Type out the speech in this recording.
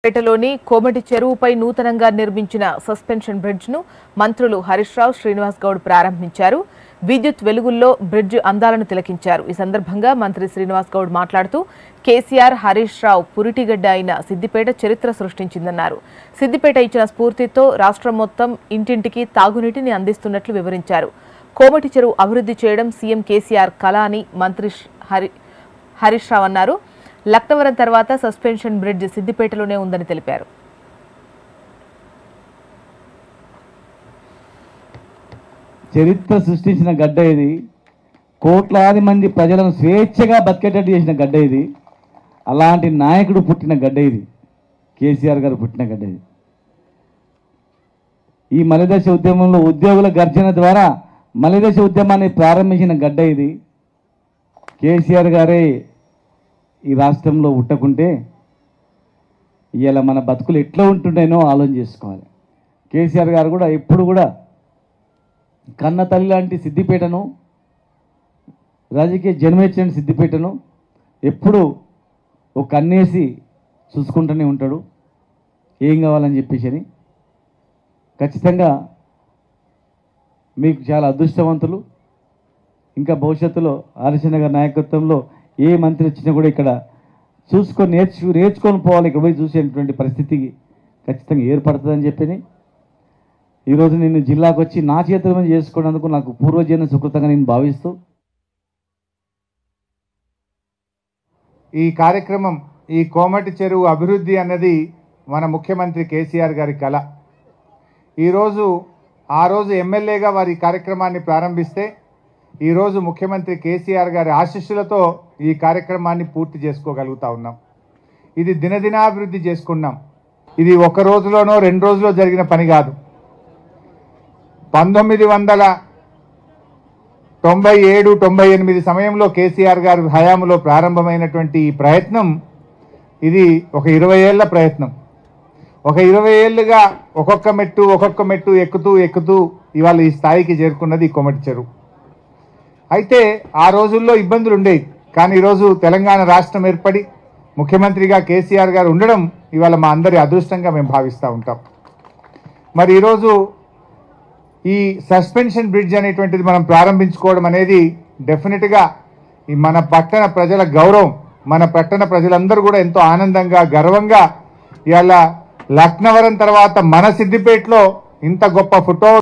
పేటలోని కోమటి చెరువుపై నూతనంగా నిర్మించిన suspension bridge ను మంత్రులు హరీష్ రావు శ్రీనివాస్ గౌడ్ ప్రారంభించారు విద్యుత్ వెలుగుల్లో బ్రిడ్జ్ అందాలను తిలకించారు ఈ సందర్భంగా మంత్రి శ్రీనివాస్ గౌడ్ మాట్లాడుతూ కేసీఆర్ హరీష్ రావు పురిటిగడ్డ అయిన సిద్దిపేట చరిత్ర సృష్టించిందన్నారు సిద్దిపేట ఇచ్చిన స్ఫూర్తితో రాష్ట్రం మొత్తం ఇంటింటికి తాగునీటిని అందిస్తున్నట్లు వివరించారు కోమటి చెరువు అభివృద్ధి చేయడం సీఎం కేసీఆర్ కళ అని మంత్రి శ్రీ- హరి హరీష్ రావు అన్నారు లక్నవరం తర్వాత సస్పెన్షన్ బ్రిడ్జ్ సిద్దిపేటలోనే ఉందని తెలిపారు చరిత్ర సృష్టించిన గడ్డ ఇది కోట్లాది మంది ప్రజలను స్వేచ్ఛగా బతికేటట్టు చేసిన గడ్డ ఇది అలాంటి నాయకుడు పుట్టిన గడ్డ ఇది కేసీఆర్ గారు పుట్టిన గడ్డ ఇది ఈ మలిదశ ఉద్యమంలో ఉద్యోగుల గర్జన ద్వారా మలిదశ ఉద్యమాన్ని ప్రారంభించిన గడ్డ ఇది కేసీఆర్ గారే ఈ రాష్ట్రంలో ఉట్టకుంటే ఇవాళ మన బతుకులు ఎట్లా ఉంటుండేనో ఆలోచన చేసుకోవాలి కేసీఆర్ గారు కూడా ఎప్పుడు కూడా కన్న తల్లి లాంటి సిద్దిపేటను రాజకీయ జన్మేచ్చిన సిద్దిపేటను ఎప్పుడు ఒక కన్నేసి చూసుకుంటూనే ఉంటాడు ఏం కావాలని చెప్పేసి అని ఖచ్చితంగా మీకు చాలా అదృష్టవంతులు ఇంకా భవిష్యత్తులో హరిచంద్ర గారి నాయకత్వంలో ఏ మంత్రి వచ్చినా కూడా ఇక్కడ చూసుకొని నేర్చు నేర్చుకొని పోవాలి ఇక్కడ పోయి చూసేటువంటి పరిస్థితికి ఖచ్చితంగా ఏర్పడుతుందని చెప్పి ఈరోజు నేను జిల్లాకు వచ్చి నా చేతుల మీద చేసుకున్నందుకు నాకు పూర్వజన్మ సుకృతంగా నేను భావిస్తూ ఈ కార్యక్రమం ఈ కోమటి చెరువు అభివృద్ధి అన్నది మన ముఖ్యమంత్రి కేసీఆర్ గారి కళ ఈరోజు ఆ రోజు ఎమ్మెల్యేగా వారి ఈ కార్యక్రమాన్ని ప్రారంభిస్తే ఈరోజు ముఖ్యమంత్రి కేసీఆర్ గారి ఆశీస్సులతో ఈ కార్యక్రమాన్ని పూర్తి చేసుకోగలుగుతా ఉన్నాం ఇది దినదినాభివృద్ధి చేసుకున్నాం ఇది ఒక రోజులోనో రెండు రోజులో జరిగిన పని కాదు పంతొమ్మిది వందల తొంభై ఏడు తొంభై ఎనిమిది సమయంలో కేసీఆర్ గారి హయాంలో ప్రారంభమైనటువంటి ఈ ప్రయత్నం ఇది ఒక ఇరవై ఏళ్ల ప్రయత్నం ఒక ఇరవై ఏళ్ళుగా ఒక్కొక్క మెట్టు ఒక్కొక్క మెట్టు ఎక్కుతూ ఎక్కుతూ ఇవాళ ఈ స్థాయికి చేరుకున్నది ఈ కొమటి చెరువు అయితే ఆ రోజుల్లో ఇబ్బందులు ఉండేవి కానీ ఈరోజు తెలంగాణ రాష్ట్రం ఏర్పడి ముఖ్యమంత్రిగా కేసీఆర్ గారు ఉండడం ఇవాళ మా అందరి అదృష్టంగా మేము భావిస్తూ ఉంటాం మరి ఈరోజు ఈ సస్పెన్షన్ బ్రిడ్జ్ అనేటువంటిది మనం ప్రారంభించుకోవడం అనేది డెఫినెట్గా ఈ మన పట్టణ ప్రజల గౌరవం మన పట్టణ ప్రజలందరూ కూడా ఎంతో ఆనందంగా గర్వంగా ఇవాళ లక్నవరం తర్వాత మన సిద్దిపేటలో ఇంత గొప్ప ఫోటో